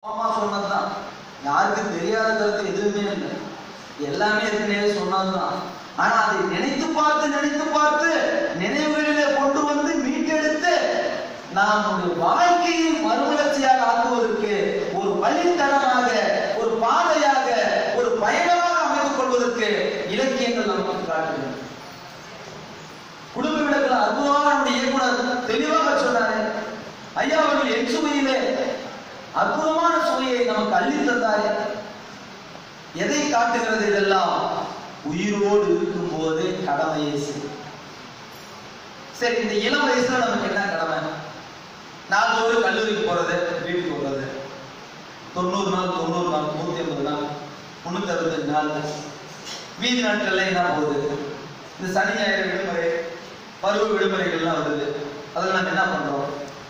அம்மா சொன்னதுதான் யாருக்கும் தெரியாத கருத்து எதுவுமே இல்லை எல்லாமே ஏற்கனவே சொன்னதுதான் ஆனா அதை நினைத்து பார்த்து நினைத்து பார்த்து நினைவுகளிலே கொண்டு வந்து மீட்டெடுத்து நம்முடைய வாழ்க்கையை மறுமலர்ச்சியாக ஆக்குவதற்கு ஒரு வழித்தடமாக ஒரு பாதையாக ஒரு பயணமாக அமைத்துக் கொள்வதற்கு இலக்கியங்கள் நமக்கு காட்டுகிறது குடும்ப விளக்கில் அற்புதமான நம்முடைய இயக்குனர் தெளிவாக சொன்னாரு ஐயா அவர்கள் என் சுவையிலே அற்புதமான சுவையை நமக்கு அள்ளி தந்தாரே எதை காட்டுகிறது இதெல்லாம் உயிரோடு இருக்கும் போதே கடமையை செய் சரி இந்த இளம் வயசுல நமக்கு என்ன கடமை நாலு கல்லூரிக்கு போறது வீட்டுக்கு போறது தொண்ணூறு நாள் தொண்ணூறு நாள் நூத்தி ஐம்பது நாள் முன்னூத்தி அறுபத்தஞ்சு நாள் வீதி நாட்கள்ல என்ன போகுது இந்த சனி ஞாயிறு விடுமுறை பருவ விடுமுறைகள்லாம் வருது அதெல்லாம் நம்ம என்ன பண்றோம்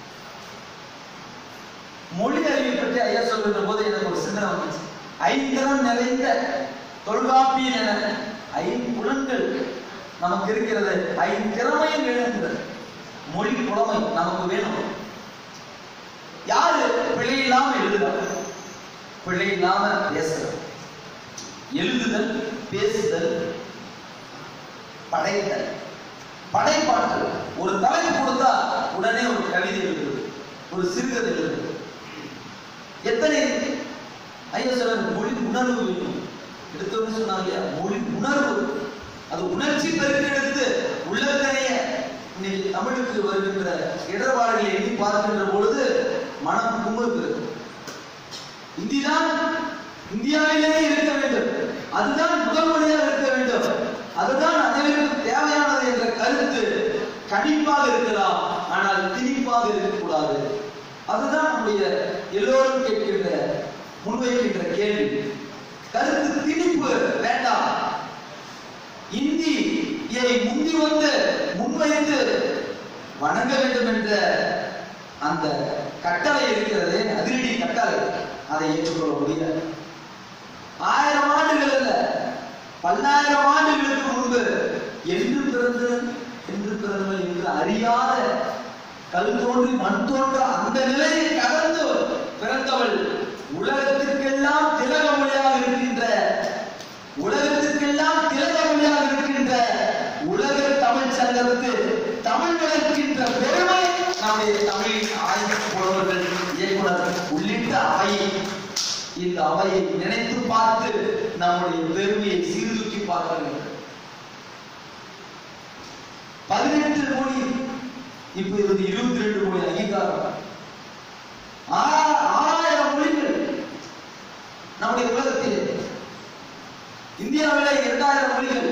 மொழி அறிவை பற்றி ஐயா சொல்லுகிற போது எனக்கு ஒரு சிந்தனை வந்துச்சு ஐந்திரம் நிறைந்த தொல்காப்பியன் என ஐம்புலன்கள் நமக்கு இருக்கிறது ஐந்திறமையும் வேணுங்கிறது மொழி புலமை நமக்கு வேணும் யாரு பிழை இல்லாம எழுதுறாங்க பிழை இல்லாம பேசுறது எழுதுதல் பேசுதல் படைத்தல் படைப்பாற்றல் ஒரு தலைப்பு கொடுத்தா உடனே ஒரு கவிதை எழுதுது ஒரு சிறுகதை எழுதுது எத்தனை ஐயா சொல்றாரு மொழி உணர்வு வேணும் எடுத்தோன்னு சொன்னாங்க இல்லையா மொழி உணர்வு அது உணர்ச்சி பெருக்கெடுத்து உள்ளக்கரைய இன்னைக்கு தமிழுக்கு வருகின்ற இடர்பாடுகளை எண்ணி பார்க்கின்ற பொழுது மனம் குமுறுகிறது இந்திதான் இந்தியாவிலேயே இருக்க வேண்டும் அதுதான் முதல் மொழியாக இருக்க வேண்டும் அதுதான் அனைவருக்கும் தேவையானது என்ற கருத்து கணிப்பாக இருக்கலாம் ஆனால் திணிப்பாக இருக்கக்கூடாது அதுதான் நம்முடைய எல்லோரும் கேட்கின்ற முன்வைக்கின்ற கேள்வி கருத்து திணிப்பு வேண்டாம் இந்தியை முந்தி வந்து முன்வைத்து வணங்க வேண்டும் என்ற அந்த கட்டளை இருக்கிறது அதிரடி கட்டளை அதை ஏற்றுக்கொள்ள முடியாது ஆயிரம் ஆண்டுகள் அல்ல பல்லாயிரம் ஆண்டுகளுக்கு முன்பு என்று பிறந்து என்று பிறந்தவள் என்று அறியாத கல் தோன்றி மண் தோன்ற அந்த நிலையை கடந்து பிறந்தவள் உலகத்திற்கெல்லாம் திலக மொழியாக இருக்கின்ற உலகத்திற்கெல்லாம் திலக மொழியாக இருக்கின்ற உலக தமிழ் சங்கத்து தமிழ் வளர்க்கின்ற பெருமை நம்முடைய தமிழ் ஆய்வு புலவர்கள் இயக்குனர் உள்ளிட்ட அவையை இந்த அவையை நினைத்து பார்த்து நம்முடைய பெருமையை சீர்தூக்கி பார்க்க வேண்டும் பதினெட்டு மொழி இப்ப இது இருபத்தி ரெண்டு மொழி அங்கீகாரம் ஆறா- ஆறாயிரம் மொழிகள் நம்முடைய உலகத்திலே இந்தியாவிலே இரண்டாயிரம் மொழிகள்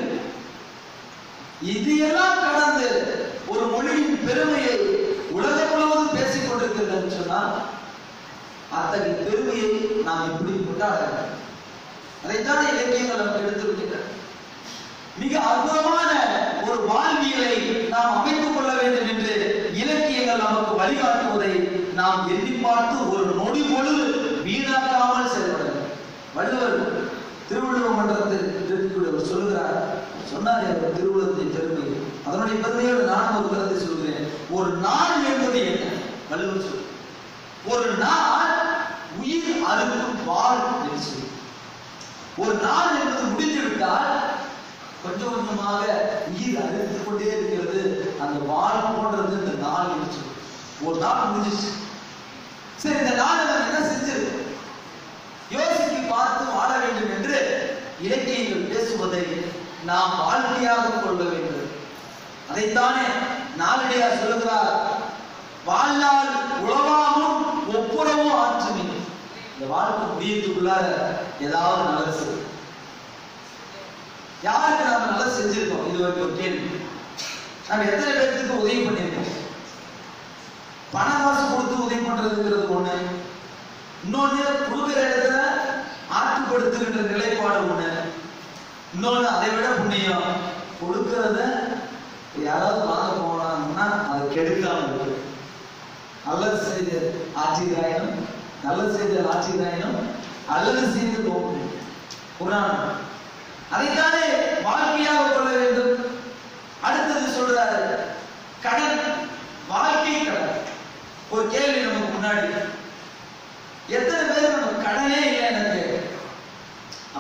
இது எல்லாம் கடந்து ஒரு மொழியின் பெருமையை உலகம் முழுவதும் பேசிக் கொண்டிருக்கிறது என்று சொன்னால் அத்தகைய பெருமையை நாம் எப்படி கொண்டாட வேண்டும் அதைத்தான் இலக்கியங்கள் நமக்கு எடுத்திருக்கின்றன மிக அற்புதமான ஒரு வாழ்வியலை நாம் அமைத்துக் கொள்ள வேண்டும் என்று இலக்கியங்கள் நமக்கு வழிகாட்டுவதை நாம் எண்ணி பார்த்து ஒரு நொடி பொழுது வீணாக்காமல் செயல்பட வேண்டும் வள்ளுவர் திருவள்ளுவர் மன்றத்தில் இருக்கக்கூடியவர் சொல்லுகிறார் சொன்னார் அவர் திருவுள்ளத்தின் பெருமை அதனுடைய பெருமையோடு நான் ஒரு கருத்தை சொல்கிறேன் ஒரு நாள் என்பது என்ன வள்ளுவர் சொல்லு ஒரு நாள் உயிர் அறுக்கும் வாழ் என்று சொல்லி ஒரு நாள் என்பது முடிந்து விட்டால் கொஞ்சம் கொஞ்சமாக உயிர் அறுத்து கொண்டே இருக்கிறது அந்த வாழ் போன்றது இந்த நாள் என்று சொல்லி ஒரு நாள் முடிஞ்சிச்சு சரி இந்த நாள் நம்ம என்ன செஞ்சது யோசித்து பார்த்து வாழ வேண்டும் என்று இலக்கியங்கள் பேசுவதை நாம் வாழ்க்கையாக கொள்ள வேண்டும் அதைத்தானே நாளடியார் சொல்லுகிறார் வாழ்நாள் உழவாமும் ஒப்புரவும் ஆற்றுமே இந்த வாழ்க்கை முடியத்துக்குள்ளார ஏதாவது நல்லது செய்யும் யாருக்கு நாம நல்லது செஞ்சிருக்கோம் இது வரைக்கும் ஒரு கேள்வி நம்ம எத்தனை பேருக்கு உதவி பண்ணியிருக்கோம் பண காசு கொடுத்து உதவி பண்றதுங்கிறது ஒண்ணு இன்னொன்னு கொடுக்கிற இடத்துல ஆற்றுப்படுத்துகின்ற நிலைப்பாடு ஒண்ணு இன்னொன்னு அதை விட புண்ணியம் கொடுக்கறத யாராவது வாங்க போனாங்கன்னா அதை கெடுக்காம இருக்கு நல்லது செய்த ஆட்சிகராயினும் நல்லது செய்த ஆட்சிகராயினும் அல்லது செய்து போகும் புராணம் அதைத்தானே வாழ்க்கையாக கொள்ள வேண்டும் அடுத்தது சொல்றாரு கடன் வாழ்க்கை கடன் ஒரு கேள்வி நமக்கு முன்னாடி எத்தனை பேர்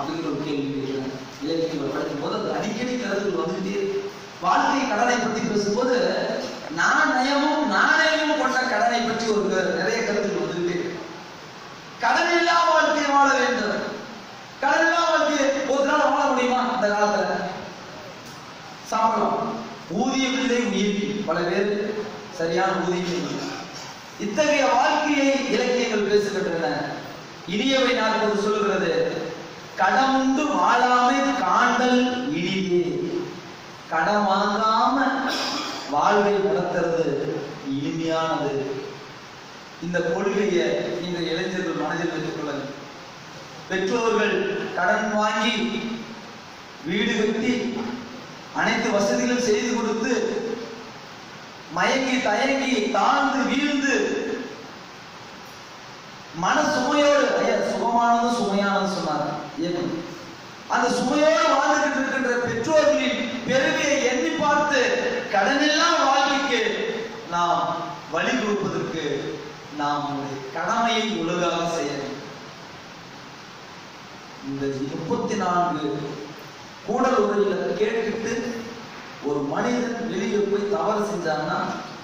அப்படிங்கிற ஒரு கேள்வி கேட்கிறேன் இலக்கியங்கள் படிக்கும் போது அது அடிக்கடி கருத்துக்கள் வந்துட்டே இருக்கு. வாழ்க்கை கடனை பற்றி பேசும்போது நாணயமும் நாணயமும் கொண்ட கடனை பற்றி ஒரு க- நிறைய கருத்துக்கள் வந்துட்டே இருக்கு. கடன் இல்லா வாழ்க்கை வாழ வேண்டும் கடன் இல்லா வாழ்க்கை ஒரு நாள் வாழ முடியுமா அந்த காலத்துல சாப்பிடலாம் ஊதியம் இல்லை உயிர் பல பேர் சரியான ஊதியம் இல்லை இத்தகைய வாழ்க்கையை இலக்கியங்கள் பேசுகின்றன இனியவை நாற்பது சொல்லுகிறது கடமுண்டு வாழாமை காண்டல் இனிதே கடன் வாங்காம வாழ்வை நடத்துறது இனிமையானது இந்த கொள்கையை இந்த இளைஞர்கள் மனதில் வைத்துக் கொள்ளுங்கள் பெற்றோர்கள் கடன் வாங்கி வீடு கட்டி அனைத்து வசதிகளும் செய்து கொடுத்து மயங்கி தயங்கி தாழ்ந்து வீழ்ந்து மன சுமையோடு ஐயா சுகமானது சுமையானது சொன்னார் ஏன் அந்த சுமையோடு வாழ்ந்துகிட்டு இருக்கின்ற பெற்றோர்களின் பெருமையை எண்ணி பார்த்து கடனெல்லாம் வாழ்க்கைக்கு நாம் வழி கொடுப்பதற்கு நாம் நம்முடைய கடமையை ஒழுங்காக செய்ய வேண்டும் இந்த முப்பத்தி நான்கு கூடல் உரையில கேட்டுட்டு ஒரு மனிதன் வெளியே போய் தவறு செஞ்சான்னா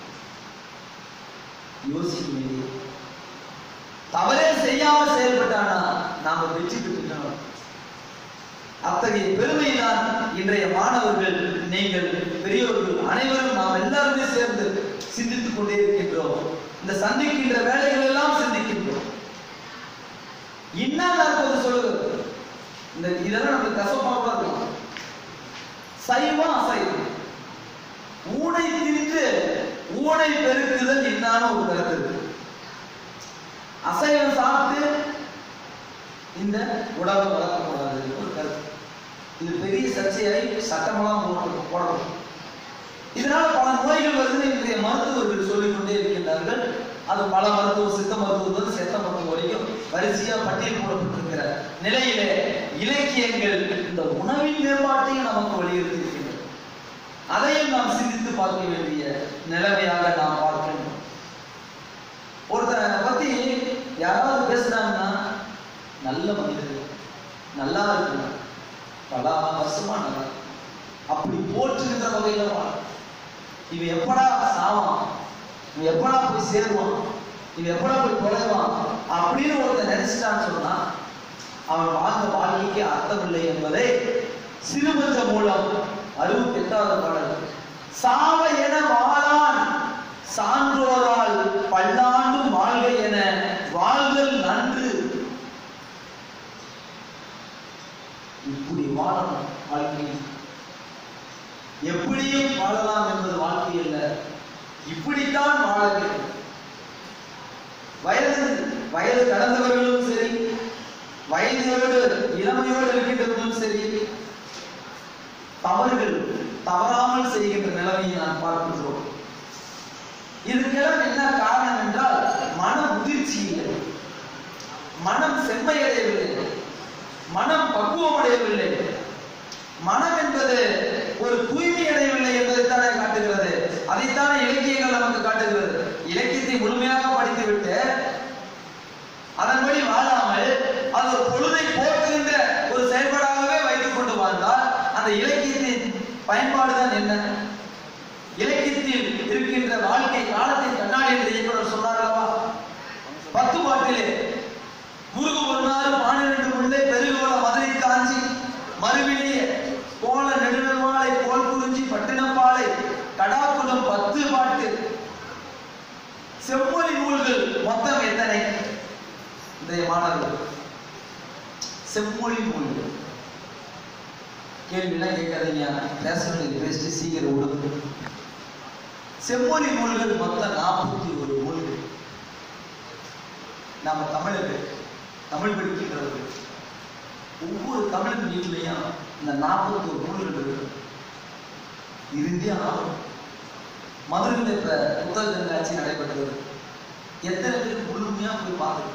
யோசிக்க வேண்டியது தவறே செய்யாம செயல்பட்டானா நாம வெற்றி பெற்றுட்டோம் அத்தகைய பெருமை தான் இன்றைய மாணவர்கள் நீங்கள் பெரியவர்கள் அனைவரும் நாம் எல்லாருமே சேர்ந்து சிந்தித்துக் கொண்டே இருக்கின்றோம் இந்த சந்திக்கின்ற வேலைகள் எல்லாம் சிந்திக்கின்றோம் இன்னும் நாற்பது சொல்லுகிறது இந்த இதெல்லாம் நமக்கு கசப்பாக கூட இருக்கலாம் சைவம் அசைவம் ஊனை திரிந்து ஊனை பெருக்குதல் என்னான ஒரு கருத்து இருக்கு அசைவம் சாப்பிட்டு இந்த உடலை வளர்க்கக்கூடாது ஒரு கருத்து இது பெரிய சர்ச்சையாய் சட்டமெல்லாம் போட்டு போடணும் இதனால பல நோய்கள் வருதுன்னு இன்றைய மருத்துவர்கள் சொல்லிக் கொண்டே இருக்கின்றார்கள் அது பல மருத்துவ சித்த மருத்துவம் சித்த மருத்துவம் வரைக்கும் வரிசையா பட்டியல் போடப்பட்டிருக்கிற நிலையிலே இலக்கியங்கள் இந்த உணவின் மேம்பாட்டையும் நமக்கு வலியுறுத்தி இருக்கின்றன அதையும் நாம் சிந்தித்து பார்க்க வேண்டிய நிலைமையாக நாம் பார்க்கின்றோம் ஒருத்தரை பத்தி யாராவது பேசுறாங்கன்னா நல்ல மனிதர் நல்லா இருக்குங்க பல வருஷமா நல்லா இருக்கு. அப்படி போற்றுகின்ற வகையில வாழ இவன் எப்படா சாவான் இவன் எப்படா போய் சேருவான் இவன் எப்படா போய் தொலைவான் அப்படின்னு ஒருத்தன் நினைச்சிட்டான்னு சொன்னா அவன் வாழ்ந்த வாழ்க்கைக்கு அர்த்தமில்லை என்பதை சிறுபஞ்ச மூலம் அறுபத்தி எட்டாவது பாடல் சாவ என வாழான் சான்றோரால் பல்லாண்டும் வாழ்க என வாழ்தல் நன்று இப்படி வாழணும் வாழ்க்கை எப்படியும் வாழலாம் என்பது வாழ்க்கை அல்ல இப்படித்தான் வாழ வேண்டும் வயது வயது கடந்தவர்களும் சரி வயதோடு இளமையோடு இருக்கின்றவர்களும் சரி தவறுகள் தவறாமல் செய்கின்ற நிலைமையை நாம் பார்க்கின்றோம் இதுக்கெல்லாம் என்ன காரணம் என்றால் மன முதிர்ச்சி இல்லை மனம் செம்மையடையவில்லை மனம் பக்குவம் அடையவில்லை மனம் என்பது ஒரு தூய்மை அடையவில்லை என்பதைத்தானே காட்டுகிறது அதைத்தானே இலக்கியங்கள் நமக்கு காட்டுகிறது இலக்கியத்தை முழுமையாக படித்துவிட்டு அதன்படி வாழாமல் அது ஒரு பொழுதை போக்குகின்ற ஒரு செயல்பாடாகவே வைத்துக் கொண்டு வாழ்ந்தால் அந்த இலக்கியத்தின் பயன்பாடுதான் என்ன இலக்கியத்தில் இருக்கின்ற வாழ்க்கை காலத்தின் கண்ணாடி என்று இயக்குனர் சொன்னார் அல்லவா பத்து பாட்டிலே முருகு ஒரு நாள் மாநில உள்ளே பெருகோல மதுரை காஞ்சி மறுவினிய கோல நெடுநல்வாளை கோல் குறிஞ்சி பட்டினப்பாலை கடாக்குளம் பத்து பாட்டு செம்மொழி நூல்கள் மொத்தம் எத்தனை இன்றைய மாணவர்கள் செம்மொழி நூல்கள் கேள்விலாம் கேட்காதீங்க பேச வேண்டியது பேசிட்டு சீக்கிரம் விடுங்க செம்மொழி நூல்கள் மொத்தம் நாற்பத்தி ஒரு நூல்கள் நாம தமிழர்கள் தமிழ் படிக்கின்றவர்கள் ஒவ்வொரு தமிழ் வீட்லையும் இந்த நாற்பத்தி ஒரு நூல்கள் இருக்கு இருந்தே ஆகும் மதுரையில் இப்ப புத்தக கண்காட்சி நடைபெற்றது எத்தனை பேர் முழுமையா போய் பார்த்து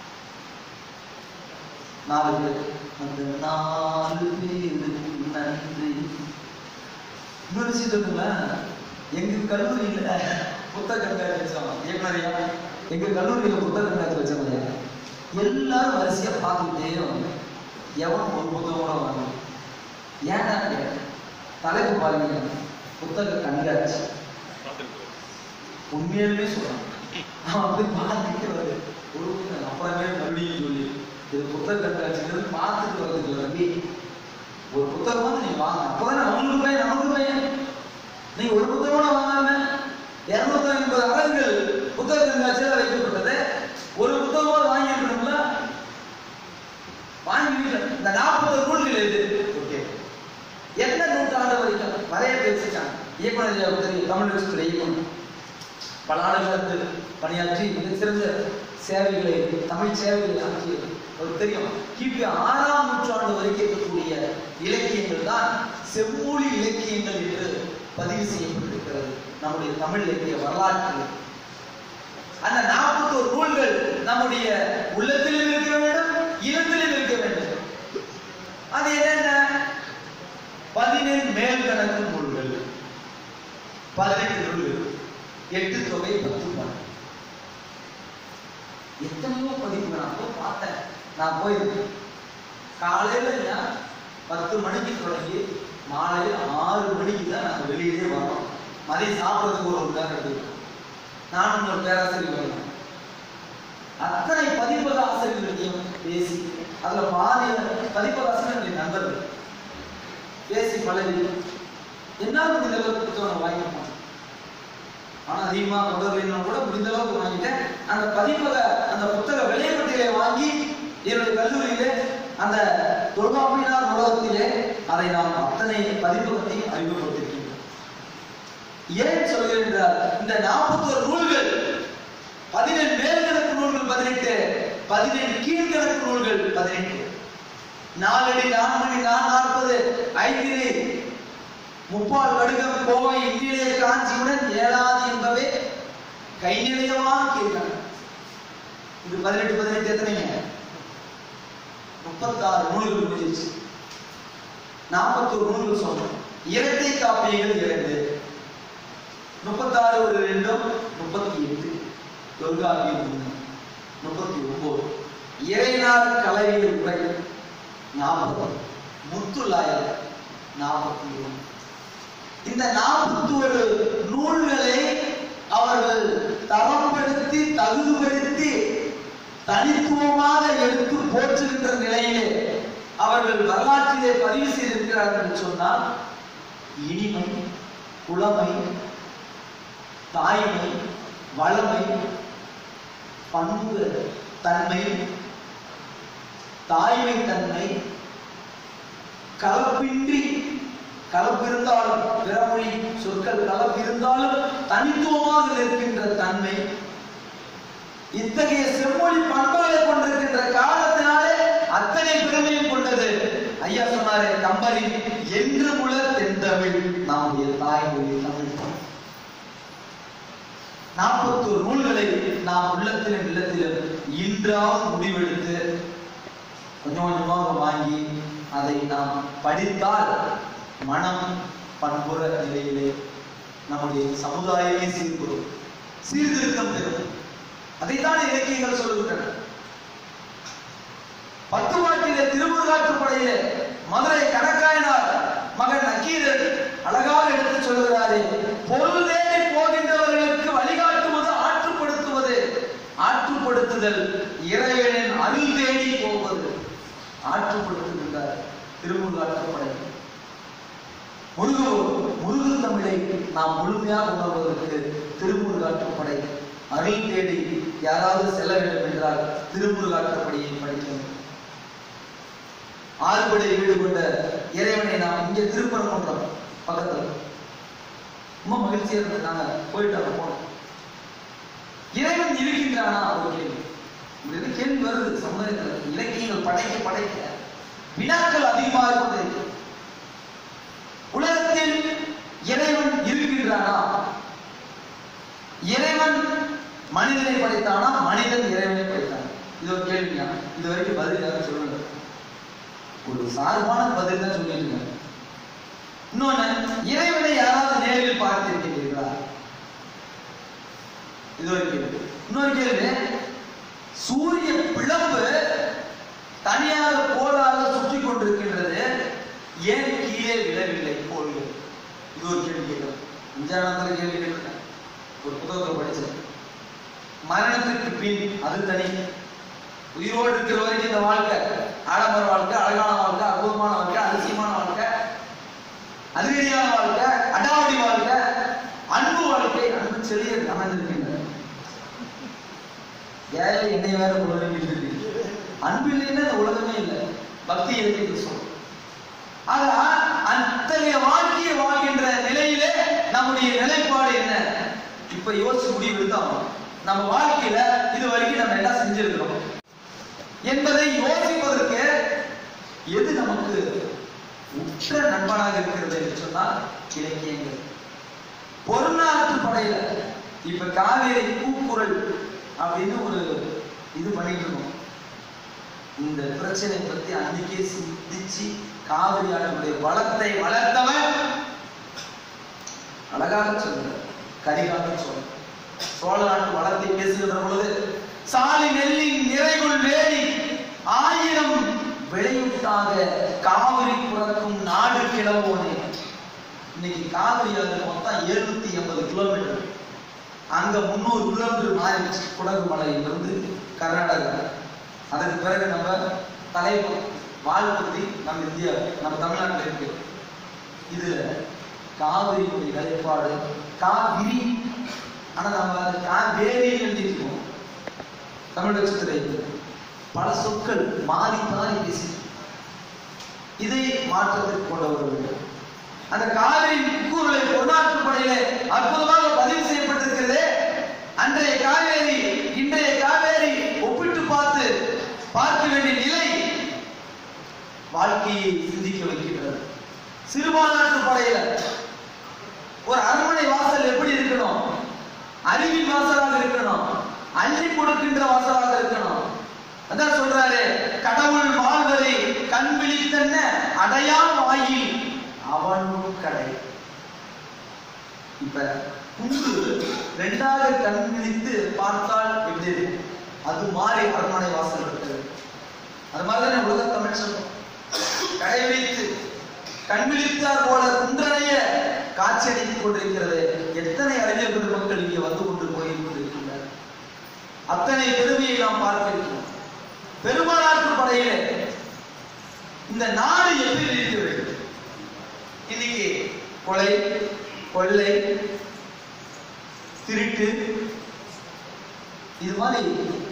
நாலு பேர் அந்த நாலு பேருக்கு நன்றி இன்னொரு விஷயம் சொல்லுங்களேன் எங்க கல்லூரியில புத்தக கண்காட்சி வச்சோம் இயக்குனரையா எங்க கல்லூரியில புத்தக கண்காட்சி வச்சோம் எல்லாரும் வரிசையா பார்த்துக்கிட்டே வந்தாங்க எவனும் ஒரு புத்தகம் கூட வாங்க ஏன்னா கேட்டேன். தலைப்பு பாருங்க புத்தக கண்காட்சி உண்மையாலுமே சொல்றான் அவன் அப்படி பார்த்துட்டு வருது ஒரு புத்தகம் அப்புறமே மறுபடியும் சொல்லி இது புத்தக கண்காட்சிங்கிறது பார்த்துட்டு வருது ரவி ஒரு புத்தகம் வந்து நீங்க வாங்க அப்பதான் அவங்களுக்கு பையன் நமக்கு பையன் நீங்க ஒரு புத்தகம் கூட வாங்காம இருநூத்தி ஐம்பது அலகுகள் புத்தக கண்காட்சியில வைக்கப்பட்டது ஒரு புத்தகம் வாங்கி இருக்கணும்ல வாங்கி வீட்டுல இந்த நாற்பது நூல்கள் எது ஓகே எந்த நூற்றாண்டு வரைக்கும் வரைய பேசிட்டாங்க இயக்குனர் ஐயாவுக்கு தெரியும் தமிழ் வச்சுக்கிற இயக்குனர் பல ஆண்டுகளுக்கு பணியாற்றி மிக சிறந்த சேவைகளை தமிழ் சேவைகளை ஆற்றியது அவருக்கு தெரியும் கிபி ஆறாம் நூற்றாண்டு வரைக்கும் இருக்கக்கூடிய இலக்கியங்கள் தான் செம்மொழி இலக்கியங்கள் என்று பதிவு செய்யப்பட்டிருக்கிறது நம்முடைய தமிழ் இலக்கிய வரலாற்றில் அந்த நாற்பத்தோரு நூல்கள் நம்முடைய உள்ளத்திலும் இருக்க வேண்டும் இல்லத்திலும் இருக்க வேண்டும் அது என்னென்ன பதினெண் மேல் கணக்கு நூல்கள் பதினெட்டு நூல்கள் எட்டு தொகை பத்து பாட்டு எத்தனையோ பதிப்பு நான் போய் பார்த்தேன் நான் போயிருக்கேன் காலையில ஏன் பத்து மணிக்கு தொடங்கி மாலையில் ஆறு மணிக்கு தான் நாங்கள் வெளியிலே வரோம் மதியம் சாப்பிட்றதுக்கு ஒரு ஒரு நேரம் எடுத்துக்கிறோம் நானும் ஒரு பேராசிரியர் வரலாம் அத்தனை பதிப்பக ஆசிரியர்களையும் பேசி அதுல பாதி பதிப்பக ஆசிரியர்கள் நண்பர்கள் பேசி பழகி என்னால் முடிந்த அளவுக்கு புத்தகம் வாங்கிப்போம் ஆனா அதிகமா தொடர்பு கூட முடிந்த அளவுக்கு வாங்கிட்டேன் அந்த பதிப்பக அந்த புத்தக விலைப்பட்டியலை வாங்கி என்னுடைய கல்லூரியிலே அந்த தொல்காப்பினார் நூலகத்திலே அதை நாம் அத்தனை பதிப்பகத்தையும் அறிமுகப்படுத்திருக்கின்றோம் ஏன் சொல்கிறேன் என்றால் இந்த நாற்பத்தோரு நூல்கள் பதினெண்டு மேல்கணக்கு நூல்கள் பதினெட்டு பதினெண்டு கீழ்கணக்கு நூல்கள் பதினெட்டு நாலடி நான்மணி நான் நாற்பது ஐந்தினை முப்பால் கடுகம் கோவை இந்தியிலே காஞ்சியுடன் ஏழாது என்பவே கை நிலையமான கீழ்கணக்கு இது பதினெட்டு பதினெட்டு எத்தனைங்க முப்பத்தாறு நூல்கள் முடிஞ்சிருச்சு நாற்பத்தோரு நூல்கள் சொன்னோம் இரட்டை காப்பியங்கள் இரண்டு முப்பத்தாறு ஒரு ரெண்டும் முப்பத்தி எட்டு தொல்காப்பியம் ஒண்ணு முப்பத்தி ஒன்பது இறைநாள் கலவியல் உரை நாற்பது முத்துலாயர் நாற்பத்தி ஒன்று இந்த நாற்பத்தி ஒரு நூல்களை அவர்கள் தரப்படுத்தி தகுதிப்படுத்தி தனித்துவமாக எடுத்து போற்றுகின்ற நிலையிலே அவர்கள் வரலாற்றிலே பதிவு செய்திருக்கிறார்கள் என்று சொன்னால் இனிமை புலமை தாய்மை வளமை பண்பு தன்மை தாய்மை தன்மை கலப்பின்றி கலப்பிருந்தாலும் பிறமொழி சொற்கள் கலப்பிருந்தாலும் தனித்துவமாக நிற்கின்ற தன்மை இத்தகைய செம்மொழி பண்பாளை கொண்டிருக்கின்ற காரணத்தினாலே அத்தனை பெருமையும் கொண்டது ஐயா சொன்னாரே கம்பரின் என்று முழ தென்தமிழ் நம்முடைய தாய்மொழி தமிழ் நாற்பத்தோரு நூல்களை நாம் உள்ளத்திலும் இல்லத்திலும் இன்றாவது முடிவெடுத்து கொஞ்சம் கொஞ்சமாக வாங்கி அதை நாம் படித்தால் மனம் பண்புற நிலையிலே நம்முடைய சமுதாயமே சீர்புறும் சீர்திருத்தம் பெறும் அதைத்தான் இலக்கியங்கள் சொல்லுகின்றன பத்து வாட்டிலே திருமுருகாற்றுப்படையிலே மதுரை கணக்காயனார் மகன் நக்கீரர் அழகாக எடுத்து சொல்லுகிறாரே பொருள் தேடி போகின்றவர்களுக்கு வழிகாட்டுவது ஆற்றுப்படுத்துவது ஆற்றுப்படுத்துதல் இறைவனின் அருள் தேடி போவது ஆற்றுப்படுத்துகின்றார் திருமுருகாற்றுப்படை முருகு முருகு தமிழை நாம் முழுமையாக உணர்வதற்கு திருமுருகாற்றுப்படை அருள் தேடி யாராவது செல்ல வேண்டும் என்றால் திருமுருகாற்றுப்படையை படிக்கணும் ஆறுபடை வீடு கொண்ட இறைவனை நாம் இங்கே திருப்பரங்குன்றம் பக்கத்துல ரொம்ப மகிழ்ச்சியா இருந்தது நாங்க போயிட்டு அங்க போனோம் இறைவன் இருக்கின்றானா ஒரு கேள்வி இப்படி கேள்வி வருது சமுதாயத்தில் இலக்கியங்கள் படைக்க படைக்க வினாக்கள் அதிகமாக கொண்டிருக்கு உலகத்தில் இறைவன் இருக்கின்றானா இறைவன் மனிதனை படைத்தானா மனிதன் இறைவனை படைத்தானா இது ஒரு கேள்வியா இது வரைக்கும் பதில் யாரும் சொல்லல ஒரு சார்பான பதில் தான் சொல்லிட்டு இருக்காங்க இன்னொன்னு இறைவனை யாராவது நேரில் பார்த்திருக்கிறீர்களா இது ஒரு கேள்வி இன்னொரு கேள்வி சூரிய பிளம்பு தனியாக கோளாக சுற்றி பின் அது தனி உயிரோடு இருக்கிற வரைக்கும் இந்த வாழ்க்கை ஆடம்பர வாழ்க்கை அழகான வாழ்க்கை அற்புதமான வாழ்க்கை அதிசயமான வாழ்க்கை அதிரடியான வாழ்க்கை அடாவடி வாழ்க்கை அன்பு வாழ்க்கை அன்பு செழிய அமைந்திருக்கின்றன ஏழை என்னை வேற உலகில் அன்பு இல்லைன்னா இந்த உலகமே இல்லை பக்தி இலக்கியத்தை சொல்லும் ஆக அத்தகைய வாழ்க்கையை வாழ்கின்ற நிலையிலே நம்முடைய நிலைப்பாடு என்ன இப்ப யோசிச்சு முடிவு எடுத்தோம் நம்ம வாழ்க்கையில இது வரைக்கும் நம்ம என்ன செஞ்சிருக்கிறோம் என்பதை யோசிப்பதற்கு எது நமக்கு உற்ற நண்பனாக இருக்கிறது என்று சொன்னால் இலக்கியங்கள் பொருளாற்று படையில இப்ப காவேரி கூக்குரல் அப்படின்னு ஒரு இது பண்ணிட்டு இருக்கோம் இந்த பிரச்சனை பத்தி அன்னைக்கே சிந்திச்சு காவிரி ஆற்றுடைய வளத்தை வளர்த்தவன் அழகாக சொல்ற கரிகாக சொல்ற சோழ நாட்டு வளத்தை பேசுகின்ற பொழுது சாலி நெல்லின் நிறைகுள் வேலி ஆயிரம் விளையுட்டாக காவிரி புறக்கும் நாடு கிளம்போனே இன்னைக்கு காவிரி அது மொத்தம் எழுநூத்தி எண்பது கிலோமீட்டர் அங்க முந்நூறு கிலோமீட்டர் மாறிடுச்சு குடகு மலையிலிருந்து கர்நாடகா அதுக்கு பிறகு நம்ம தலைவர் வாழ்பகுதி நம்ம இந்தியா நம்ம தமிழ்நாட்டில் இருக்கு இதுல காவிரியுடைய நிலைப்பாடு காவிரி ஆனா நம்ம அதை காவேரி எழுதிருக்கோம் தமிழ் லட்சத்துல பல சொற்கள் மாறி மாறி பேசி இதை மாற்றத்திற்கு கொண்டு வர வேண்டும் அந்த காவிரி கூறுகளை பொருளாற்று படையிலே அற்புதமாக பதிவு செய்யப்பட்டிருக்கிறதே அன்றைய காவேரி இன்றைய காவேரி ஒப்பிட்டு பார்த்து பார்க்க வேண்டிய நிலை வாழ்க்கையை சிந்திக்க வைக்கின்றது சிறுபான்நாட்டு படையில ஒரு அரண்மனை வாசல் எப்படி இருக்கணும் அறிவின் வாசலாக இருக்கணும் அள்ளி கொடுக்கின்ற வாசலாக இருக்கணும் அதான் சொல்றாரு கடவுள் வாழ்வதை கண் விழித்தன்ன அடையா வாயில் அவனும் கடை இப்ப குண்டு ரெண்டாக கண் விழித்து பார்த்தால் எப்படி இருக்கும் அது மாதிரி அரண்மனை வாசல் இருக்குது அது மாதிரிதான் உலக தமிழ் சொல்லும் கடை விழித்து கண் விழித்தார் போல குன்றனைய காட்சியளித்துக் கொண்டிருக்கிறது எத்தனை அறிஞர் பெருமக்கள் இங்கே வந்து கொண்டு போய் கொண்டிருக்கின்றனர் அத்தனை பெருமையை நாம் பார்க்க இருக்கிறோம் பெருமாளாற்று படையிலே இந்த நாடு எப்படி இருக்கிறது இன்னைக்கு கொலை கொள்ளை திருட்டு இது மாதிரி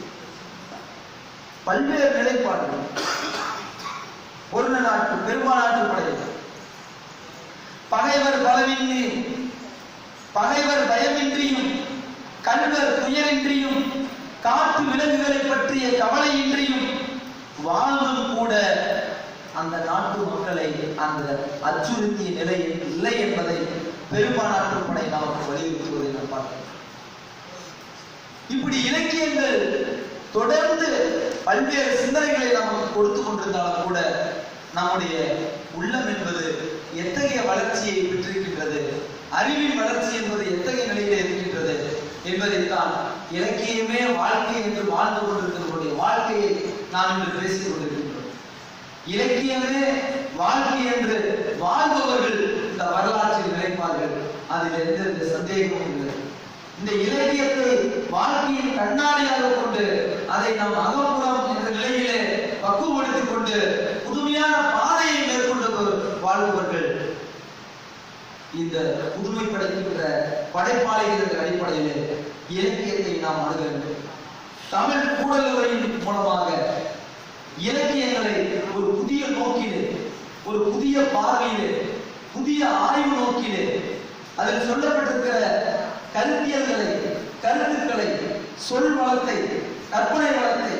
பல்வேறு நிலைப்பாடுகள் ஒரு நாட்டு பெருமாநாட்டு படையினர் பகைவர் பலமின்றி பகைவர் பயமின்றியும் கல்வர் துயரின்றியும் காட்டு விலங்குகளை பற்றிய கவலையின்றியும் வாழ்ந்தும் கூட அந்த நாட்டு மக்களை அந்த அச்சுறுத்திய நிலை இல்லை என்பதை பெரும்பாலாற்று படை நமக்கு வலியுறுத்துவதை நாம் பார்க்கிறோம் இப்படி இலக்கியங்கள் தொடர்ந்து பல்வேறு சிந்தனைகளை நமக்கு கொடுத்து கொண்டிருந்தாலும் கூட நம்முடைய உள்ளம் என்பது எத்தகைய வளர்ச்சியை பெற்றிருக்கின்றது அறிவின் வளர்ச்சி என்பது எத்தகைய நிலையில இருக்கின்றது என்பதைத்தான் இலக்கியமே வாழ்க்கை என்று வாழ்ந்து கொண்டிருக்கிறவருடைய வாழ்க்கையை நாம் இன்று பேசிக் கொண்டிருக்கின்றோம் இலக்கியமே வாழ்க்கை என்று வாழ்பவர்கள் இந்த வரலாற்றில் நினைப்பார்கள் அதில் எந்த சந்தேகமும் இல்லை இந்த இலக்கியத்தை வாழ்க்கையின் கண்ணாடியாக கொண்டு அதை நாம் அகப்புறம் என்ற நிலையிலே பக்குவப்படுத்திக் கொண்டு புதுமையான பாதையை மேற்கொண்டு வாழ்பவர்கள் இந்த புதுமை படைக்கின்ற படைப்பாளிகள் என்ற அடிப்படையிலே இலக்கியத்தை நாம் அணுக வேண்டும் தமிழ் கூடலுரையின் மூலமாக இலக்கியங்களை ஒரு புதிய நோக்கிலே ஒரு புதிய பார்வையிலே புதிய ஆய்வு நோக்கிலே அதில் சொல்லப்பட்டிருக்கிற கருத்தியல்களை கருத்துக்களை சொல் வளத்தை கற்பனை வளத்தை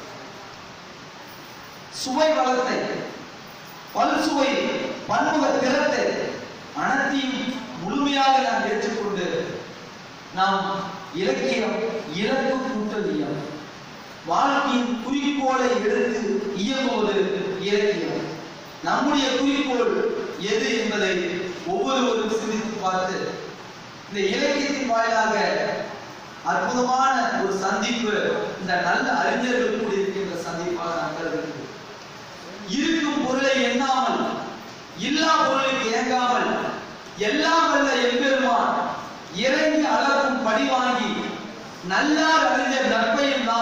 சுவை வளத்தை பல்சுவை பன்முக திறத்தை அனைத்தையும் முழுமையாக நாம் ஏற்றுக்கொண்டு நாம் இலக்கியம் இலக்கு கூட்டலியம் வாழ்க்கையின் குறிக்கோளை எடுத்து இயங்குவது இலக்கியம் நம்முடைய குறிக்கோள் எது என்பதை ஒவ்வொருவரும் சிந்தித்து பார்த்து இந்த இலக்கியத்தின் வாயிலாக அற்புதமான ஒரு சந்திப்பு இந்த நல்ல அறிஞர்கள் கூடியிருக்கின்ற சந்திப்பாக நான் கருதுகிறேன் இருக்கும் பொருளை எண்ணாமல் இல்லா பொருளுக்கு ஏங்காமல் எல்லாம் வல்ல எம்பெருமான் இறங்கி அளக்கும் படி வாங்கி நல்லார் அறிஞர் நற்பையும்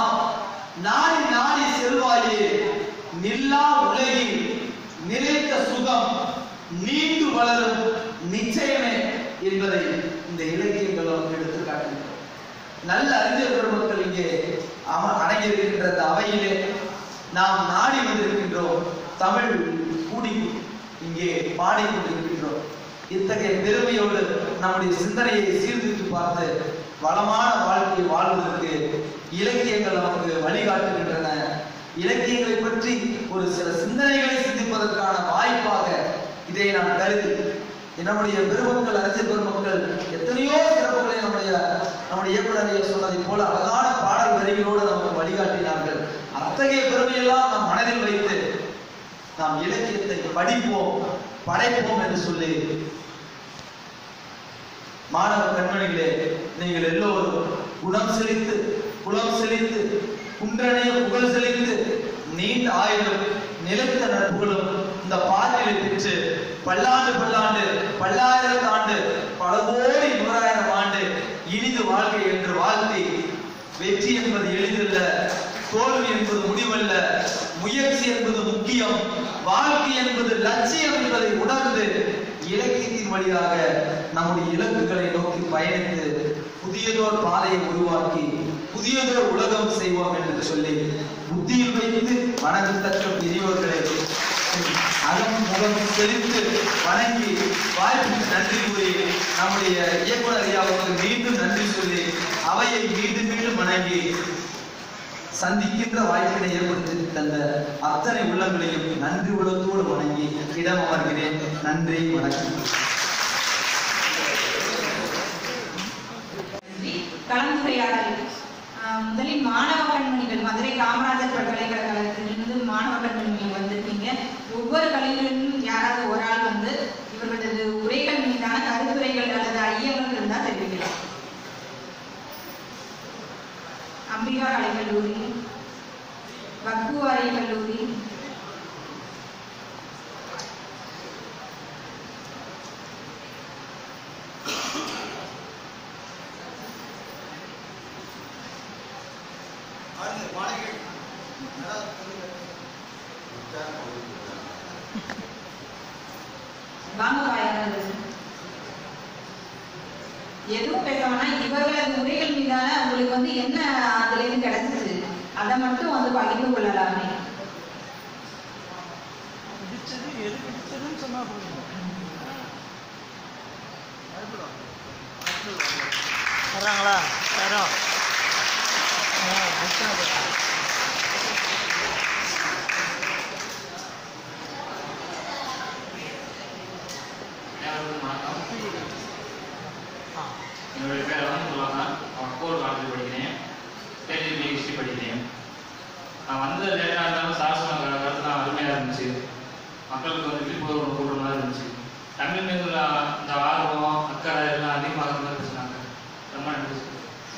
நாடி நாடி செல்வாயே நில்லா உலகில் நிலைத்த சுகம் நீண்டு வளரும் நிச்சயமே என்பதை இந்த இலக்கியங்கள் நமக்கு எடுத்து காட்டுகின்றன நல்ல அறிஞர் பெருமக்கள் இங்கே அம- அடங்கியிருக்கின்ற இந்த அவையிலே நாம் நாடி வந்திருக்கின்றோம் தமிழ் கூடி இங்கே பாடிக்கொண்டிருக்கின்றோம் இத்தகைய பெருமையோடு நம்முடைய சிந்தனையை சீர்தூக்கி பார்த்து வளமான வாழ்க்கையை வாழ்வதற்கு இலக்கியங்கள் நமக்கு வழிகாட்டுகின்றன இலக்கியங்களை பற்றி ஒரு சில சிந்தனைகளை சிந்திப்பதற்கான வாய்ப்பாக இதை நான் கருதி நம்முடைய பெருமக்கள் அறிஞர் பெருமக்கள் எத்தனையோ சிறப்புகளை நம்முடைய நம்முடைய இயக்குநரைய சொன்னதை போல அழகான பாடல் வரிகளோடு நமக்கு வழிகாட்டினார்கள் அத்தகைய பெருமையெல்லாம் நம் மனதில் வைத்து நாம் இலக்கியத்தை படிப்போம் படைப்போம் என்று சொல்லி மாணவ கண்மணிகளே நீங்கள் எல்லோரும் குணம் செழித்து குலம் செழித்து குன்றனைய புகழ் செழித்து நீண்ட ஆயுளும் நிலைத்த நட்புகளும் இந்த பாதையை பெற்று பல்லாண்டு பல்லாண்டு பல்லாயிரத்து ஆண்டு பல கோடி நூறாயிரம் ஆண்டு இனிது வாழ்க்கை என்று வாழ்த்தி வெற்றி என்பது எளிதல்ல தோல்வி என்பது முடிவல்ல முயற்சி என்பது முக்கியம் வாழ்க்கை என்பது லட்சியம் என்பதை உணர்ந்து இலக்கியத்தின் வழியாக நம்முடைய இலக்குகளை நோக்கி பயணித்து புதியதோர் பாதையை உருவாக்கி புதியதோர் உலகம் செய்வோம் என்று சொல்லி புத்தியில் வைத்து வணங்கத்தக்க பெரியோர்களை அகம் முகம் செழித்து வணங்கி வாய்ப்புக்கு நன்றி கூறி நம்முடைய இயக்குனர் ஐயா அவர்களுக்கு மீண்டும் நன்றி சொல்லி அவையை மீண்டும் மீண்டும் வணங்கி சந்திக்கின்ற வாய்ப்பினை ஏற்படுத்தி தந்த அத்தனை உள்ளங்களையும் நன்றி உள்ளத்தோடு வணங்கி இடம் அமர்கிறேன் நன்றி வணக்கம் நன்றி. கலந்துரையாடல் ஆஹ் முதலில் மாணவ கண்மணிகள் மதுரை காமராஜர் பல்கலைக்கழகத்திலிருந்து மாணவ கண்மணிகள் வந்திருக்கீங்க ஒவ்வொரு கலைஞரிலும் யாராவது ஒரு ஆள் வந்து இவர்களது உரைகள் மீதான கருத்துரைகள் அல்லது ஐயங்கள் இருந்தால் தெரிவிக்கலாம் அம்பிகா கலைக்கல்லூரி வக்குவாரி கல்லூரி வாங்க பாருங்க எதுவும் பேச வேணாம் இவர்களது உரைகள் மீதான உங்களுக்கு வந்து என்ன அதுல இருந்து கிடைச்சிச்சு அதை மட்டும் வந்து பகிர்ந்து கொள்ளலாமே பிடிச்சது எது பிடிச்சதுன்னு சொன்னா போதும் வர்றாங்களா யாரும் ஆ, பிரச்சனை இல்லை. எல்லாருக்கும் வணக்கம் ஆ என்னுடைய பேர் வந்து சொல்லுவாங்க கோர் காலேஜ் படிக்கிறேன் டெலிவிஷன் ஹிஸ்ட்ரி படிக்கிறேன் நான் வந்த லேட்டாக இருந்தாலும் சார் சொன்ன கருத்துலாம் அருமையாக இருந்துச்சு மக்களுக்கு வந்து விழிப்புணர்வு கூடுற மாதிரி இருந்துச்சு தமிழ் மீது உள்ள இந்த ஆர்வம் அக்கறை எல்லாம் அதிகமாக இருந்த மாதிரி பேசினாங்க ரொம்ப நன்றி சார்.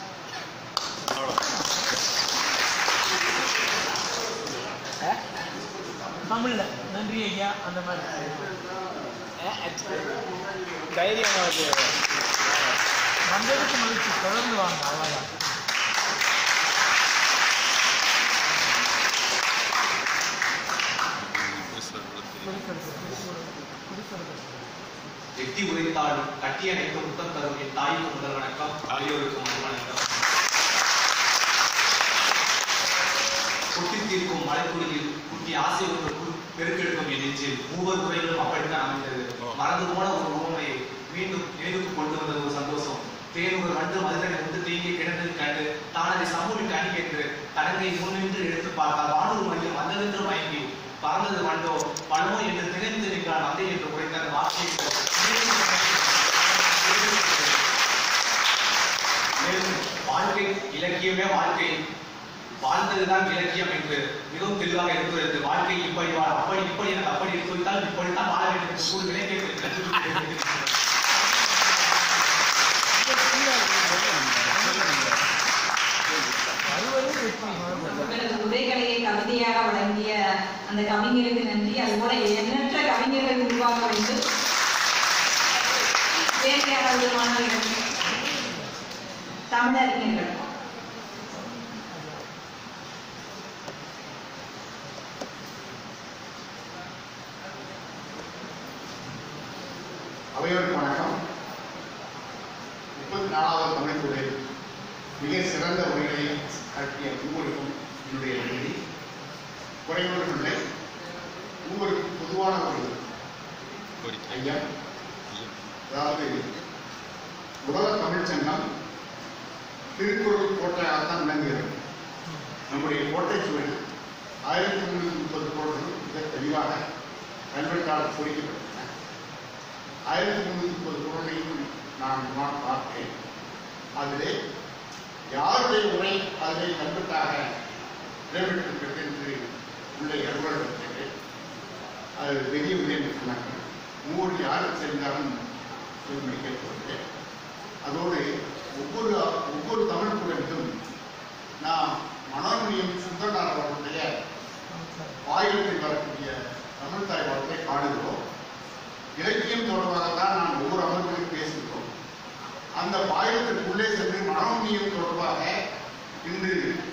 தமிழ்ல நன்றி ஐயா அந்த மாதிரி தைரியம் வந்ததுக்கு மகிழ்ச்சி தொடர்ந்து வாங்க அவ்வளோதான் எட்டி உரைத்தாள் கட்டி அணைக்க முத்தம் தரும் என் தாய்க்கு முதல் வணக்கம் அவையோருக்கு முதல் வணக்கம் கொட்டி தீர்க்கும் மலைக்குடியில் குட்டி ஆசை ஒன்று கு- பெருக்கெடுக்கும் என் நெஞ்சில் மூவர் குறைகளும் அப்படித்தான் அமைந்தது மறந்து போன ஒரு உவமை மீண்டும் நினைவுக்கு கொண்டு வந்தது ஒரு சந்தோஷம் தேனூர் வண்டு மதுரை உண்டு தேங்கி கிடந்தது கண்டு தான் அதை சமூகிட்டு அணி என்று தடங்கை முன்னின்று எடுத்து பார்த்தால் வானூர் மையம் வந்ததென்று மயங்கி பறந்தது வண்டோ பழமோ என்று திணைந்து நின்றான் வந்தே என்று உரைத்த அந்த வார்த்தையை மேலும் வாழ்க்கை இலக்கியமே வாழ்க்கை வாழ்ந்ததுதான் இலக்கியம் என்று மிகவும் தெளிவாக எடுத்துரைத்து வாழ்க்கை இப்படி வாழ அப்படி இப்படி எனக்கு அப்படி எடுத்து வைத்தால் இப்படித்தான் வாழ வேண்டும் என்று கூறு இலக்கியத்தை கற்றுக் அறுவரும் வெற்றி முதல்ல. உங்களது உரைகளையே கவிதையாக வழங்கிய அந்த கவிஞருக்கு நன்றி அதுபோல எண்ணற்ற கவிஞர்கள் உருவாக்க வேண்டும் வேறு யாராவது மாணவர்கள் தமிழறிஞர்கள் அவையோருக்கு வணக்கம் முப்பத்தி நாலாவது தமிழ்துறை மிக சிறந்த உரைகளை காட்டிய உங்களுக்கும் என்னுடைய நன்றி குறைவோடு இல்லை உங்களுக்கு பொதுவான ஒரு ஐயா அதாவது உலக தமிழ்ச் சங்கம் திருக்குறள் கோட்டையாகத்தான் விளங்குகிறது நம்முடைய கோட்டை சுவர் ஆயிரத்தி முன்னூத்தி முப்பது கோட்டைகள் மிக தெளிவாக கல்வெட்டால் பொறிக்கப்பட்டன ஆயிரத்தி முன்னூத்தி முப்பது குரலையும் நான் நான் பார்த்தேன் அதிலே யாருடைய உரை அதிலே கல்வெட்டாக இடம்பெற்றிருக்கிறது என்று உள்ளே இடம்பெற்றிருக்கிறது அது தெரியவில்லை என்று சொன்னார்கள் மூன்று யாருக்கு தெரிந்தாலும் சொல்லி முடிக்கப் போகிறேன் அதோடு ஒவ்வொரு ஒவ்வொரு தமிழ் குரலுக்கும் நான் மனோன்மியம் சுந்தரனார் அவர்களுடைய ஆயிரத்தில் வரக்கூடிய தமிழ் தாய் வாழ்க்கை பாடுகிறோம் இலக்கியம் தொடர்பாகத்தான் நான் ஒவ்வொரு அமர்வுகளும் பேசுகிறோம் அந்த பாயிரத்திற்குள்ளே சென்று மனோன்மியம் தொடர்பாக இன்று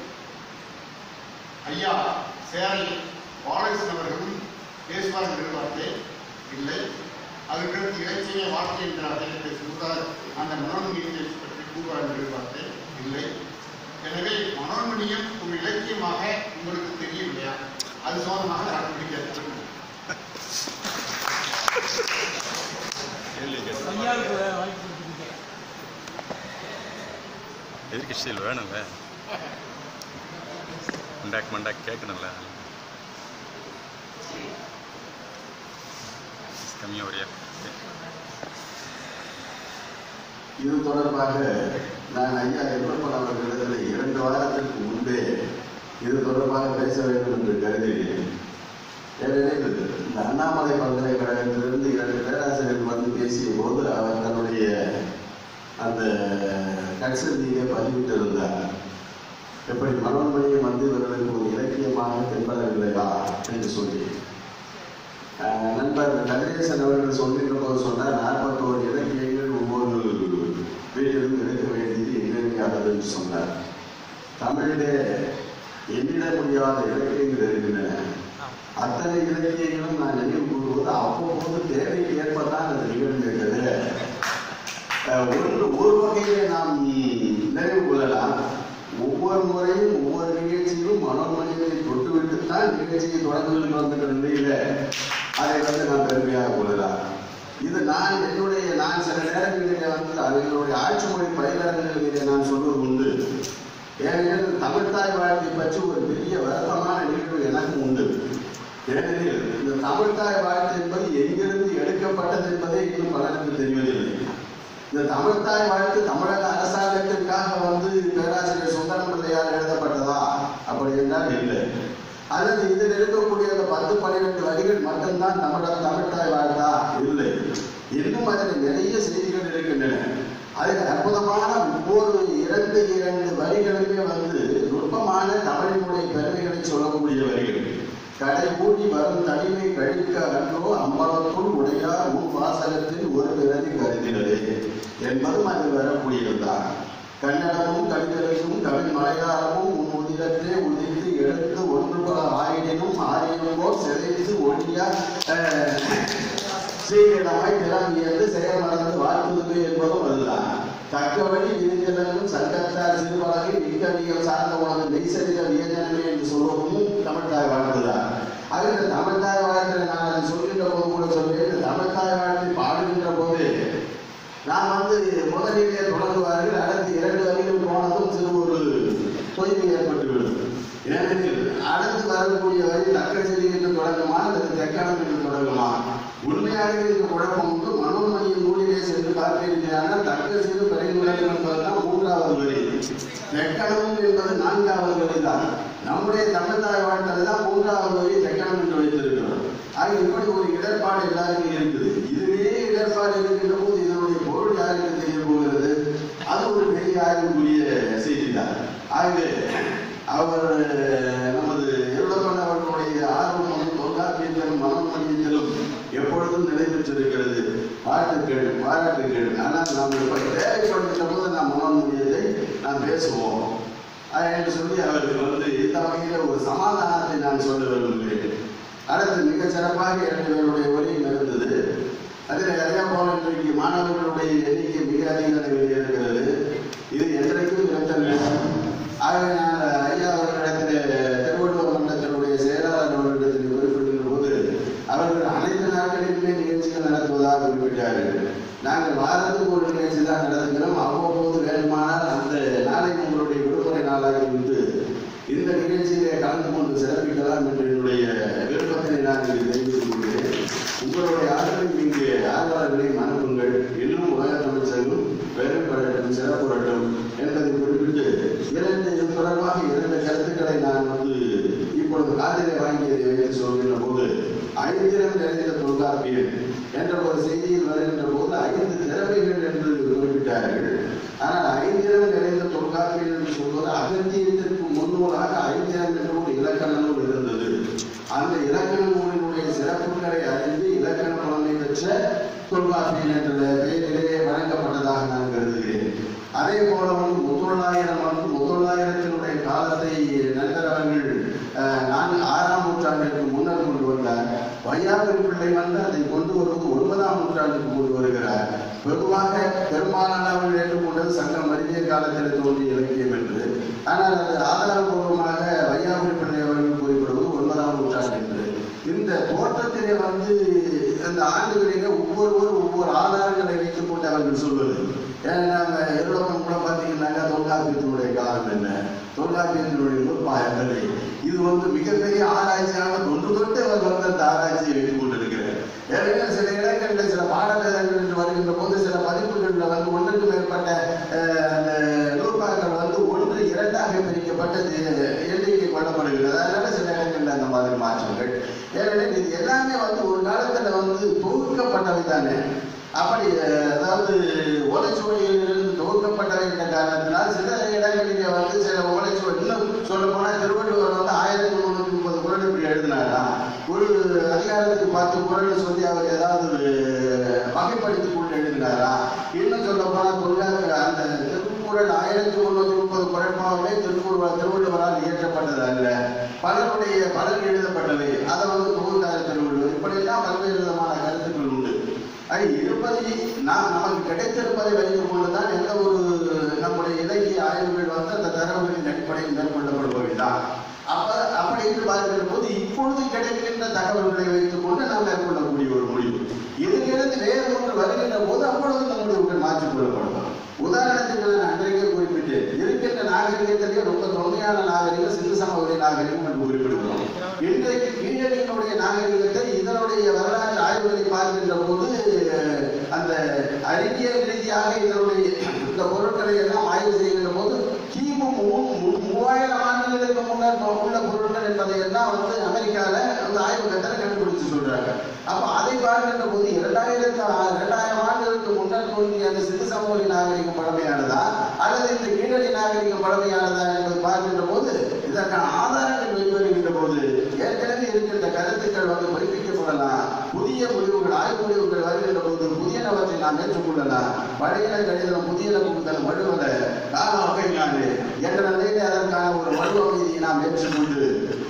ஐயா சேரை பாலகிருஷ்ணன் அவர்களும் பேசுவார் என்று பார்த்தேன் இல்லை அதற்கடுத்து இலக்கிய வார்த்தை என்ற அர்த்தத்தை சொல்றார் அந்த மனோன்மியத்தை பற்றி கூறுவார் என்று பார்த்தேன் இல்லை எனவே மனோன்மணியம் ஒரு இலக்கியமாக உங்களுக்கு தெரியவில்லையா அது சம்பந்தமாக நான் முடிக்க ஐயாவுக்கு வாய்ப்பு கொடுத்துருக்கீங்க எதிர்கட்சியில் வேணும்ல மண்டாக் மண்டாக் கேட்கணும்ல கம்மியாக வரையா இது தொடர்பாக நான் ஐயா எவ்வளவு அவர்களிடத்தில் இரண்டு வாரத்திற்கு முன்பே இது தொடர்பாக பேச வேண்டும் என்று கருதினேன் ஏனெனில் இந்த அண்ணாமலை பல்கலைக்கழகத்திலிருந்து இரண்டு பேராசிரியர்கள் வந்து பேசிய போது அவர் தன்னுடைய அந்த கட்சந்தியை பதிவிட்டிருந்தார் எப்படி மனோன்மணியம் வந்து இவர்களுக்கு ஒரு இலக்கியமாக தென்படவில்லையா என்று சொல்லி ஆஹ் நண்பர் கதிரேசன் அவர்கள் சொல்கின்ற போது சொன்னார் நாற்பத்தோரு இலக்கியங்கள் ஒவ்வொரு வீட்டிலும் எடுக்க வேண்டியது எங்கிருக்காதது என்று சொன்னார் தமிழிலே எண்ணிட முடியாத இலக்கியங்கள் இருக்கின்றன அத்தனை இலக்கியங்களும் நான் நினைவு கூறுவது அவ்வப்போது தேவைக்கு ஏற்பதான் அது நிகழ்ந்திருக்கிறது ஆஹ் ஒன்று ஒரு வகையிலே நாம் நினைவு கொள்ளலாம் ஒவ்வொரு முறையும் ஒவ்வொரு நிகழ்ச்சியிலும் மனோன்மணியத்தை தொட்டுவிட்டு தான் நிகழ்ச்சியை தொடங்குகின்ற வந்த நிலையில அதை வந்து நான் பெருமையாக கொள்ளலாம் இது நான் என்னுடைய நான் சில நேரங்களிலே வந்து அவர்களுடைய ஆட்சி மொழி பயிலரங்களிலே நான் சொல்வது உண்டு ஏனெனில் தமிழ்தாய் வாழ்க்கை பற்றி ஒரு பெரிய வருத்தமான நிகழ்வு எனக்கு உண்டு ஏனெனில் இந்த தமிழ்தாய் வாழ்க்கை என்பது எங்கிருந்து எடுக்கப்பட்டது என்பதே இன்னும் பலருக்கு தெரிவதில்லை இந்த தமிழ்தாய் வாழ்த்து தமிழக அரசாங்கத்திற்காக வந்து பேராசிரியர் சுந்தரம் பிள்ளையார் எழுதப்பட்டதா அப்படி என்றால் இல்லை அல்லது இதில் இருக்கக்கூடிய அந்த பத்து பன்னிரெண்டு வரிகள் மட்டும்தான் தமிழக தமிழ்தாய் வாழ்த்தா இல்லை இன்னும் அதில் நிறைய செய்திகள் இருக்கின்றன அதில் அற்புதமான ஒவ்வொரு இரண்டு இரண்டு வரிகளுமே வந்து நுட்பமான தமிழினுடைய பெருமைகளை சொல்லக்கூடிய வரிகள் கடை ஊடி வரும் தனிமை கழிக்க அன்றோ அம்பலத்துள் உடையார் உன் வாசகத்தில் ஒரு பிறதி கருதினது என்பதும் அதில் வரக்கூடியதுதான் கன்னடமும் கவிதலும் கவி மலையாளமும் உன் உதிரத்தே உதித்து எடுத்து ஒன்று பல ஆயினும் ஆயினமோ சிதைத்து ஒழியா ஸ்ரீகிடமாய் திறமியது செயமறந்து வாழ்த்துதுமே என்பதும் அதுதான் தக்கவழி விரிஞ்சலனும் சங்கத்தார் சிறுவலகை விக்கவியல் சார்ந்த உனது மெய்சரித வியஞ்சனமே என்று சொல்வதும் தமிழ்தாய் வாழ்த்துதான் ஆக இந்த தமிழ்தாய் வாழ்த்துல நான் அதை சொல்கின்ற போது கூட சொல்வேன் இந்த தமிழ்தாய் வாழ்த்தை பாடுகின்ற போது நான் வந்து முதலிலே தொடங்குவார்கள் அடுத்து இரண்டு வரிகள் போனதும் சிறு ஒரு தொய்வு ஏற்பட்டுவிடும் ஏனெனில் அடுத்து வரக்கூடிய வரி தக்கச்செடி என்று தொடங்குமா அல்லது தெக்கணம் என்று தொடங்குமா உண்மையாகவே இந்த குழப்பம் உண்டு மனோன்மணியின் நூலிலே சென்று பார்க்கிறீர்களானால் தக்க சிறு பெருங்குழல் என்பதுதான் மூன்றாவது வரி தெக்கணம் என்பது நான்காவது வரி தான் நம்முடைய தமிழ்தாய் வாழ்த்தல் தான் மூன்றாவது வரி தெக்கணம் என்று வைத்திருக்கிறோம் ஆக இப்படி ஒரு இடர்பாடு எல்லாருக்கும் இருக்குது இதுவே இடர்பாடு இருக்கின்ற போது இதனுடைய பொருள் யாருக்கு தெரிய போகிறது அது ஒரு பெரிய ஆய்வுக்குரிய செய்திதான் ஆகவே அவர் நமது எவ்வளவன் அவர்களுடைய ஆர்வமும் தொல்காப்பியத்திலும் மனோன்மணியத்திலும் எப்பொழுதும் நிலைபெற்றிருக்கிறது பாட்டுக்கள் பாராட்டுகள் ஆனால் நாம் இப்ப தேவைப்படுகின்ற போது நாம் மனோன்மணியத்தை நாம் பேசுவோம் ஆஹ் என்று சொல்லி அவருக்கு வந்து இந்த வகையில் ஒரு சமாதானத்தை நான் சொல்ல விரும்புகிறேன் அடுத்து மிக சிறப்பாக இரண்டு பேருடைய உரையும் இருந்தது அதில் நிறைய போல இன்றைக்கு மாணவர்களுடைய எண்ணிக்கை மிக அதிக அளவில் இருக்கிறது இது என்றைக்கும் நிறுத்தல் வேண்டும் ஆகவே நான் ஐயா அவர்களிடத்தில் திருவள்ளுவர் மன்றத்தினுடைய செயலாளர் அவர்களிடத்தில் குறிப்பிடுகின்ற போது அவர்கள் அனைத்து நாட்களிலுமே நிகழ்ச்சிகள் நடத்துவதாக குறிப்பிட்டார்கள் நாங்கள் வாரத்துக்கு ஒரு நிகழ்ச்சி தான் நடத்துகிறோம் அவ்வப்போது வேண்டுமானால் அந்த நாளை உங்களுடைய விடுமுறை நாளாக இருந்து இந்த நிகழ்ச்சியிலே கலந்து கொண்டு சிறப்பிக்கலாம் என்று என்னுடைய விருப்பத்தினை நான் இங்கு தெரிவித்துக் கொள்கிறேன் உங்களுடைய ஆதரவை இங்கு ஆர்வலர்களையும் அனுப்புங்கள் இன்னும் உலக தமிழ் சங்கம் பெரும்படட்டும் சிறப்புறட்டும் என்பதை குறிப்பிட்டு இரண்டு இது தொடர்பாக இரண்டு கருத்துக்களை நான் வந்து இப்பொழுது காதிலே வாங்கியதை வைத்து சொல்கின்ற போது ஐந்திரம் நிறைந்த தொல்காப்பியன் என்ற ஒரு செய்தியில் வருகின்ற போது ஐந்து திறமைகள் என்று குறிப்பிட்டார்கள் ஆனால் ஐந்திரம் நிறைந்த தொல்காப்பியன் என்று சொல்வது அகத்தியத்திற்கு முன்னூலாக ஐந்திரம் என்ற ஒரு இலக்கண நூல் இருந்தது அந்த இலக்கண நூலினுடைய சிறப்புகளை அறிந்து இலக்கண புலமை பெற்ற தொல்காப்பியன் என்ற பெயரிலே வழங்கப்பட்டதாக நான் கருதுகிறேன் அதே போல வந்து முதலாயிரம் வந்து முதலாயிரத்தினுடைய காலத்தை நண்பர் அவர்கள் அஹ், நான்கு ஆறாம் நூற்றாண்டிற்கு முன்னர் கொண்டு வந்தார் வையாபுரி பிள்ளை வந்து அதை கொண்டு வருவது ஒன்பதாம் நூற்றாண்டுக்கு கொண்டு வருகிறார் பொதுவாக பெரும்பாலானவர்கள் ஏற்றுக்கொண்டது சங்கம் அறிவிய காலத்தில் தோன்றிய இலக்கியம் என்று ஆனால் அது ஆதாரபூர்வமாக வையாபுரி பிள்ளை அவர்கள் குறிப்பிடுவது ஒன்பதாம் நூற்றாண்டு என்று இந்த தோற்றத்திலே வந்து இந்த ஆண்டுகளிலே ஒவ்வொருவரும் ஒவ்வொரு ஆதாரங்களை வைத்துக் கொண்டு அவர்கள் சொல்வது ஏன்னா நம்ம எல்லோரும் கூட பார்த்தீங்கன்னாக்கா தொல்காப்பியத்தினுடைய காலம் என்ன தொல்காப்பியத்தினுடைய நூற்பாயங்களை இது வந்து மிகப்பெரிய ஆராய்ச்சியாக தொன்று தொட்டு அவர் வந்து அந்த ஆராய்ச்சியை வைத்துக் கொண்டிருக்கிறார் ஏன்னா சில இடங்களில் சில பாடவேதங்கள் என்று வருகின்ற போது சில பதிப்புகளில் வந்து ஒன்றுக்கு மேற்பட்ட அஹ், அந்த நூற்பாக்கள் வந்து ஒன்று இரண்டாக பிரிக்கப்பட்டது எண்ணிக்கை கொள்ளப்படுகிறது அதனால சில இடங்களில் அந்த மாதிரி மாற்றங்கள் ஏனெனில் இது எல்லாமே வந்து ஒரு காலத்துல வந்து தொகுக்கப்பட்டவை தானே அப்படி அஹ், அதாவது ஓலைச்சுவடியிலிருந்து தொகுக்கப்பட்டவை என்ற காரணத்தினால் சில இடங்களிலே வந்து சில ஓலைச்சுவடி இன்னும் சொல்ல போனா திருவள்ளுவர் வந்து ஆயிரத்தி முன்னூத்தி முப்பது குரல் இப்படி எழுதினாரா ஒரு அதிகாரத்துக்கு பத்து குரல் சொல்லி அவர் ஏதாவது வகைப்படுத்திக் கொண்டு எழுதினாரா இன்னும் சொல்ல போனா தொல்காப்பிய அந்த திருக்குறள் ஆயிரத்தி முன்னூத்தி முப்பது குரட்பாவே திருக்குறள் திருவள்ளுவரால் இயற்றப்பட்டது அல்ல பலருடைய பலர் எழுதப்பட்டவை அதை வந்து தொகுத்தார திருவள்ளுவர் இப்படியெல்லாம் பல்வேறு விதமான கருத்துக்கள் உண்டு அது இருப்பதை நாம் நமக்கு கிடைத்திருப்பதை வைத்துக் கொண்டுதான் எந்த ஒரு நம்முடைய இலக்கிய ஆய்வுகள் வந்து அந்த தரவுகளின் அடிப்படையில் மேற்கொள்ளப்படுபவைதான் அப்ப அப்படி என்று பார்க்கிற போது இப்பொழுது கிடைக்கின்ற தகவல்களை வைத்துக் கொண்டு நாம் மேற்கொள்ளக்கூடிய ஒரு முடிவு இதிலிருந்து வேறு ஒன்று வருகின்ற போது அப்பொழுது இந்த முடிவுகள் மாற்றிக் கொள்ளப்படும் உதாரணத்துக்கு நான் அன்றைக்கே குறிப்பிட்டேன் இருக்கின்ற நாகரிகத்திலேயே ரொம்ப தொன்மையான நாகரிகம் சிந்து சமவெளி நாகரிகம் என்று குறிப்பிடுகிறோம் இன்றைக்கு கீழடியினுடைய நாகரிகத்தை இதனுடைய வரலாற்று ஆய்வுகளை பார்க்கின்ற போது அந்த அறிவியல் ரீதியாக இதனுடைய இந்த பொருட்களை எல்லாம் ஆய்வு செய்கின்ற போது கிமு மூ- மூ- மூவாயிரம் ஆண்டுகளுக்கு முன்னர் உள்ள பொருட்கள் என்பதை எல்லாம் வந்து அமெரிக்கால அந்த ஆய்வகத்தில் கண்டுபிடிச்சு சொல்றாங்க அப்ப அதை பார்க்கின்ற போது இரண்டாயிரத்து ஆ- இரண்டாயிரம் ஆண்டுகளுக்கு முன்னர் தோன்றிய அந்த சிந்து சமவெளி நாகரிகம் பழமையானதா அல்லது இந்த கீழடி நாகரிகம் பழமையானதா என்பதை பார்க்கின்ற போது இதற்கான ஆதாரங்கள் வெளிவருகின்ற போது ஏற்கனவே இருக்கின்ற கருத்துக்கள் வந்து பொய்ப்பிக்கப்படலாம் புதிய முடிவுகள் ஆய்வு முடிவுகள் வருகின்ற போது புதியனவற்றை நாம் ஏற்றுக்கொள்ளலாம் பழையன கடிதம் புதியன புகுதல் வலுவல கால வகைஞானு என்ற நிலையிலே அதற்கான ஒரு வலு அமைதியை நாம் ஏற்றுக்கொண்டு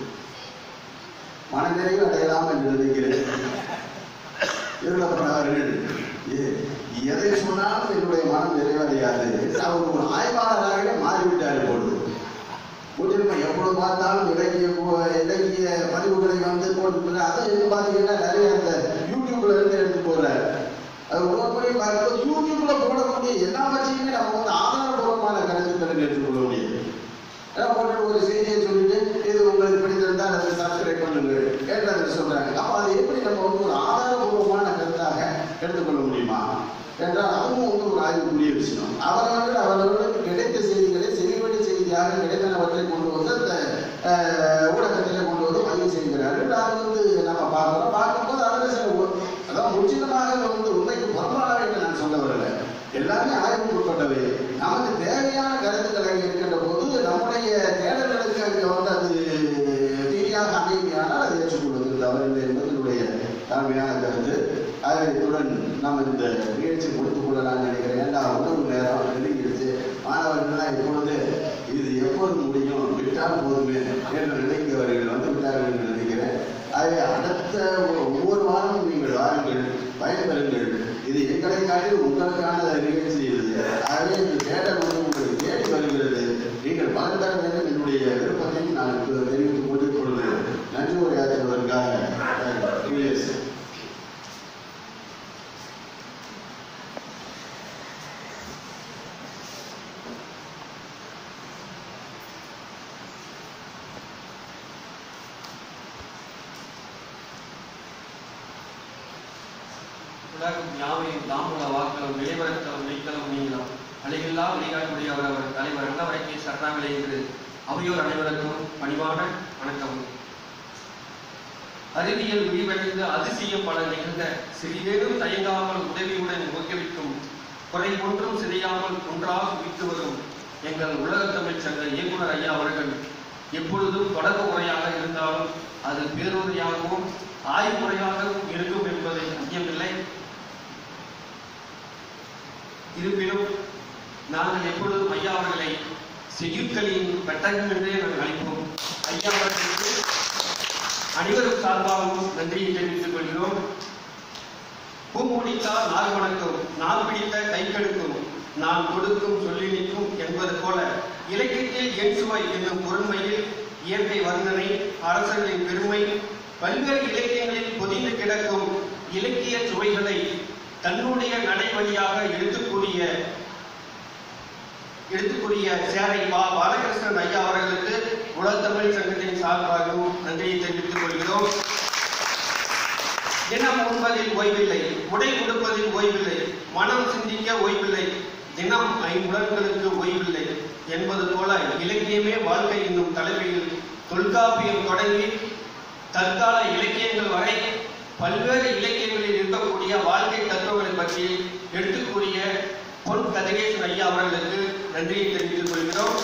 மனநிறைவு அடையலாம் என்று நினைக்கிறேன் இருளப்பட்டவர்கள் எ- எதை சொன்னாலும் என்னுடைய மனம் நிறைவடையாது அவர் ஒரு ஆய்வாளராகவே மாறிவிட்டார் இப்பொழுது முற்றிலுமா எப்பொழுது பார்த்தாலும் இலக்கிய பு- இலக்கிய பதிவுகளை வந்து போட்டு அதை இது பார்த்தீங்கன்னா நிறைய அந்த யூடியூப்ல இருந்து எடுத்து போடுறாரு அது ஒவ்வொரு முறையும் பார்க்கும்போது யூடியூப்ல போடக்கூடிய எல்லாவற்றையுமே நம்ம வந்து ஆதாரபூர்வமான கருத்துக்களை எடுத்துக்கொள்ள முடியும் அதான் போட்டு ஒரு செய்தியை சொல்லிட்டு இது உங்களுக்கு பிடித்திருந்தால் அதை சப்ஸ்கிரைப் பண்ணுங்கள் என்று அதை சொல்றாங்க அப்ப அதை எப்படி நம்ம வந்து ஒரு ஆதாரபூர்வமான கருத்தாக எடுத்துக்கொள்ள முடியுமா என்றால் அதுவும் வந்து ஒரு ஆய்வுக்குரிய விஷயம் அவரவர்கள் அவரவர்களுக்கு கிடைத்த செய்திகளை செவிவழி செய்தியாக கிடைத்தனவற்றை கொண்டு வந்து அந்த அஹ், ஊடகத்திலே கொண்டு வந்து பதிவு செய்கிறார்கள் அது வந்து நம்ம பார்க்கிறோம் பார்க்கும்போது அதில் சில ஒ- அதான் முற்றிலுமாக வந்து உண்மைக்கு புறம்பானவை என்று நான் சொல்ல வரல எல்லாமே ஆய்வுக்குட்பட்டவை நமக்கு தேவையான கருத்துக்கள் அங்கே இருக்கின்ற போது நம்முடைய தேடல்களுக்கு அங்கே வந்து அது தீயாக அமைதியானால் அதை ஏற்றுக்கொள்வது தவறில்லை என்பது என்னுடைய தலைமையான கருத்து ஆகவே இத்துடன் நாம் இந்த நிகழ்ச்சி முடித்துக் கொள்ளலாம்னு நினைக்கிறேன் ஏன்னா உணவு நேரம் நெருங்கிடுச்சு மாணவர்கள்லாம் இப்பொழுது இது எப்போது முடியும் விட்டால் போதுமே என்று நினைக்கிறவர்கள் வந்து விட்டார்கள் என்று நினைக்கிறேன் ஆகவே அடுத்த ஒவ்வொரு வாரமும் நீங்கள் வாருங்கள் பயன்பெறுங்கள் எங்களை காட்டி உங்களுக்கான நிகழ்ச்சி இது ஆகவே இந்த தேடல் வந்து உங்களை தேடி வருகிறது நீங்கள் பலன் தர வேண்டும் என்னுடைய விருப்பத்தையும் நான் இப்ப தெரிவித்துக் கொண்டு இப்பொழுது நன்றி உரையாற்றுவதற்காக அஹ், யுஎஸ் உலகம் யாவையும் தாமுல வாக்களும் வெளிவரத்தலும் மெய்த்தலும் நீங்களும் அழிவில்லா வழிகாட்டுடைய அவர் அவர் தலைவர் அன்னவரைக்கு சரணம் விளைகிறது அவையோர் அனைவருக்கும் பணிவான வணக்கம் அறிவியல் விரிவடைந்து அதிசயம் பல நிகழ்ந்த சிறிதேனும் தயங்காமல் உதவியுடன் ஊக்குவிக்கும் குறை ஒன்றும் சிதையாமல் ஒன்றாக குவித்து வரும் எங்கள் உலக தமிழ் சங்க இயக்குனர் ஐயா அவர்கள் எப்பொழுதும் தொடக்க முறையாக இருந்தாலும் அது பேருரையாகவும் ஆய்வுமுறையாகவும் இருக்கும் என்பதை ஐயமில்லை இருப்பினும் நாங்கள் எப்பொழுதும் ஐயா அவர்களை செய்யுட்களின் பெட்டகம் என்றே நாங்கள் அழைப்போம் ஐயா அவர்களுக்கு அனைவரும் சார்பாகவும் நன்றியை தெரிவித்துக் கொள்கிறோம் பூமுடித்தால் நாள் வணக்கம் நாள் பிடித்த கை கெடுக்கும் நான் கொடுக்கும் சொல்லி நிற்கும் என்பது போல இலக்கியத்தில் என் சுவை என்னும் பொருண்மையில் இயற்கை வர்ணனை அரசர்களின் பெருமை பல்வேறு இலக்கியங்களில் பொதிந்து கிடக்கும் இலக்கிய சுவைகளை தன்னுடைய நடை வழியாக எடுத்துக்கூடிய எடுத்துக்கூடிய சேரை பா பாலகிருஷ்ணன் ஐயா அவர்களுக்கு உலக தமிழ் சங்கத்தின் சார்பாகவும் நன்றியை தெரிவித்துக் கொள்கிறோம் தினம் உண்பதில் ஓய்வில்லை உடை உடுப்பதில் ஓய்வில்லை மனம் சிந்திக்க ஓய்வில்லை தினம் ஐம்புலன்களுக்கு ஓய்வில்லை என்பது போல இலக்கியமே வாழ்க்கை என்னும் தலைமையில் தொல்காப்பியம் தொடங்கி தற்கால இலக்கியங்கள் வரை பல்வேறு இலக்கியங்களில் இருக்கக்கூடிய வாழ்க்கை தத்துவங்களை பற்றி எடுத்துக்கூடிய பொன் கதிரேசன் ஐயா அவர்களுக்கு நன்றியை தெரிவித்துக் கொள்கிறோம்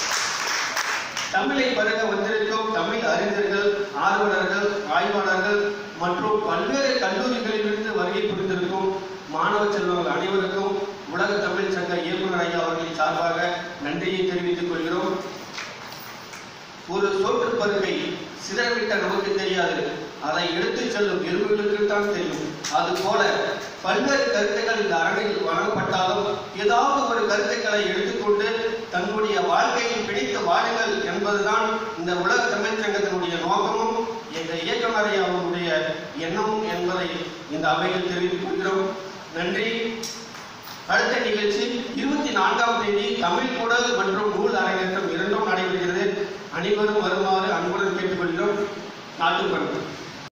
தமிழை பருக வந்திருக்கும் தமிழ் அறிஞர்கள் ஆர்வலர்கள் ஆய்வாளர்கள் மற்றும் பல்வேறு கல்லூரிகளிலிருந்து வருகை புரிந்திருக்கும் மாணவ செல்வங்கள் அனைவருக்கும் உலக தமிழ் சங்க இயக்குனர் ஐயா அவர்களின் சார்பாக நன்றியை தெரிவித்துக் கொள்கிறோம் ஒரு சோற்று பருகை சிதறவிட்ட நமக்கு தெரியாது அதை எடுத்துச் செல்லும் எறும்புகளுக்கு தான் தெரியும் அது போல பல்வேறு கருத்துக்கள் இந்த அரங்கில் வழங்கப்பட்டாலும் ஏதாவது ஒரு கருத்துக்களை எடுத்துக்கொண்டு தன்னுடைய வாழ்க்கையை பிடித்து வாழுங்கள் என்பதுதான் இந்த உலக தமிழ் சங்கத்தினுடைய நோக்கமும் இந்த இயக்குநரை அவருடைய எண்ணமும் என்பதை இந்த அவையில் தெரிவித்துக் கொள்கிறோம் நன்றி அடுத்த நிகழ்ச்சி இருபத்தி நான்காம் தேதி தமிழ் கூடல் மற்றும் நூல் அரங்கேற்றம் இரண்டும் நடைபெறுகிறது அனைவரும் வருமாறு அன்புடன் கேட்டுக்கொள்கிறோம் நாட்டுப்பண்பு